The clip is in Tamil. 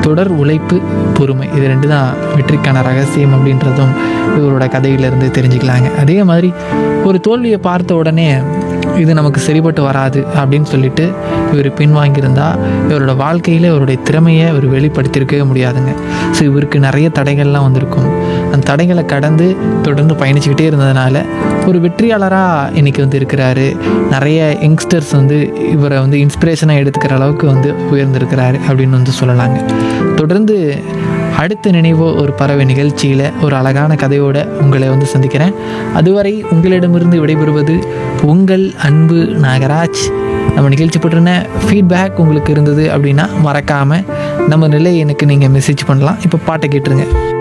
தொடர் உழைப்பு பொறுமை இது ரெண்டு தான் வெற்றிக்கான ரகசியம் அப்படின்றதும் இவரோட கதையிலிருந்து தெரிஞ்சுக்கலாங்க அதே மாதிரி ஒரு தோல்வியை பார்த்த உடனே இது நமக்கு சரிப்பட்டு வராது அப்படின்னு சொல்லிட்டு இவர் பின்வாங்கியிருந்தா இவரோட வாழ்க்கையில் இவருடைய திறமையை இவர் வெளிப்படுத்தியிருக்கவே முடியாதுங்க ஸோ இவருக்கு நிறைய தடைகள்லாம் வந்திருக்கும் அந்த தடைகளை கடந்து தொடர்ந்து பயணிச்சுக்கிட்டே இருந்ததுனால ஒரு வெற்றியாளராக இன்னைக்கு வந்து இருக்கிறாரு நிறைய யங்ஸ்டர்ஸ் வந்து இவரை வந்து இன்ஸ்பிரேஷனாக எடுத்துக்கிற அளவுக்கு வந்து உயர்ந்திருக்கிறாரு அப்படின்னு வந்து சொல்லலாங்க தொடர்ந்து அடுத்த நினைவோ ஒரு பறவை நிகழ்ச்சியில் ஒரு அழகான கதையோட உங்களை வந்து சந்திக்கிறேன் அதுவரை உங்களிடமிருந்து விடைபெறுவது உங்கள் அன்பு நாகராஜ் நம்ம நிகழ்ச்சி பற்றின ஃபீட்பேக் உங்களுக்கு இருந்தது அப்படின்னா மறக்காமல் நம்ம நிலை எனக்கு நீங்கள் மெசேஜ் பண்ணலாம் இப்போ பாட்டை கேட்டுருங்க